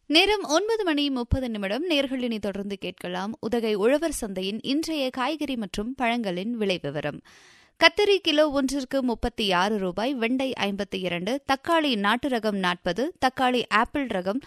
நேரம் ஒன்பது மணி முப்பது நிமிடம் நேர்களினி தொடர்ந்து கேட்கலாம் உதகை உழவர் சந்தையின் இன்றைய காய்கறி மற்றும் பழங்களின் விலை விவரம் கத்தரி கிலோ ஒன்றிற்கு முப்பத்தி ஆறு ரூபாய் வெண்டை ஐம்பத்தி இரண்டு தக்காளி நாட்டு ரகம் நாற்பது தக்காளி ஆப்பிள் ரகம்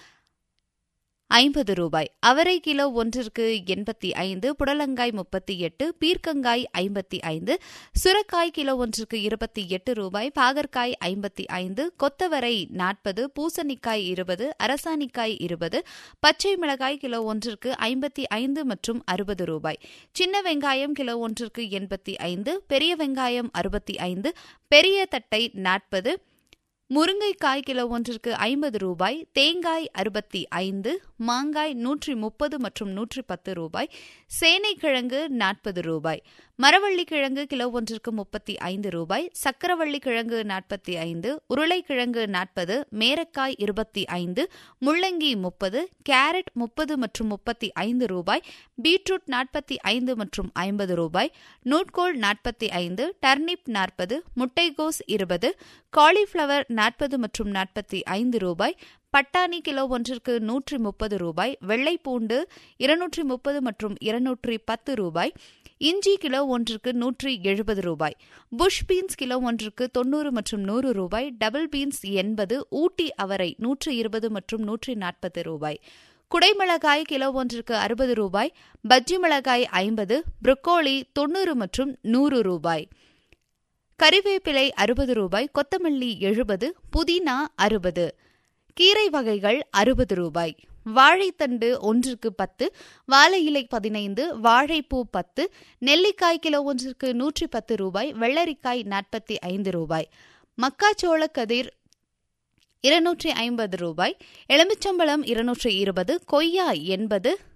ஐம்பது ரூபாய் அவரை கிலோ ஒன்றிற்கு எண்பத்தி ஐந்து புடலங்காய் முப்பத்தி எட்டு பீர்க்கங்காய் ஐம்பத்தி ஐந்து சுரக்காய் கிலோ ஒன்றுக்கு இருபத்தி எட்டு ரூபாய் பாகற்காய் ஐம்பத்தி ஐந்து கொத்தவரை நாற்பது பூசணிக்காய் இருபது அரசாணிக்காய் இருபது பச்சை மிளகாய் கிலோ ஒன்றிற்கு ஐம்பத்தி ஐந்து மற்றும் அறுபது ரூபாய் சின்ன வெங்காயம் கிலோ ஒன்றிற்கு எண்பத்தி ஐந்து பெரிய வெங்காயம் அறுபத்தி ஐந்து பெரிய தட்டை நாற்பது முருங்கைக்காய் கிலோ ஒன்றிற்கு ஐம்பது ரூபாய் தேங்காய் அறுபத்தி ஐந்து மாங்காய் நூற்றி முப்பது மற்றும் நூற்றி பத்து ரூபாய் சேனைக்கிழங்கு நாற்பது ரூபாய் மரவள்ளி கிழங்கு கிலோ ஒன்றிற்கு முப்பத்தி ஐந்து ரூபாய் சக்கரவள்ளி கிழங்கு நாற்பத்தி ஐந்து உருளைக்கிழங்கு நாற்பது மேரக்காய் இருபத்தி ஐந்து முள்ளங்கி முப்பது கேரட் முப்பது மற்றும் முப்பத்தி ஐந்து ரூபாய் பீட்ரூட் நாற்பத்தி ஐந்து மற்றும் ஐம்பது ரூபாய் நூட்கோல் நாற்பத்தி ஐந்து டர்னிப் நாற்பது முட்டைகோஸ் இருபது காலிஃப்ளவர் நாற்பது மற்றும் நாற்பத்தி ஐந்து ரூபாய் பட்டாணி கிலோ ஒன்றிற்கு நூற்றி முப்பது ரூபாய் வெள்ளைப்பூண்டு இருநூற்றி முப்பது மற்றும் இருநூற்றி பத்து ரூபாய் இஞ்சி கிலோ ஒன்றுக்கு நூற்றி எழுபது ரூபாய் புஷ் பீன்ஸ் கிலோ ஒன்றுக்கு தொண்ணூறு மற்றும் நூறு ரூபாய் டபுள் பீன்ஸ் எண்பது ஊட்டி அவரை நூற்று இருபது மற்றும் நூற்றி நாற்பது ரூபாய் குடைமிளகாய் கிலோ ஒன்றுக்கு அறுபது ரூபாய் பஜ்ஜி மிளகாய் ஐம்பது புரோக்கோலி தொண்ணூறு மற்றும் நூறு ரூபாய் கறிவேப்பிலை அறுபது ரூபாய் கொத்தமல்லி எழுபது புதினா அறுபது கீரை வகைகள் அறுபது ரூபாய் வாழைத்தண்டு ஒன்றுக்கு பத்து வாழை இலை பதினைந்து வாழைப்பூ பத்து நெல்லிக்காய் கிலோ ஒன்றிற்கு நூற்றி பத்து ரூபாய் வெள்ளரிக்காய் நாற்பத்தி ஐந்து ரூபாய் மக்காச்சோள கதிர் இருநூற்றி ஐம்பது ரூபாய் எலுமிச்சம்பழம் இருநூற்றி இருபது கொய்யா எண்பது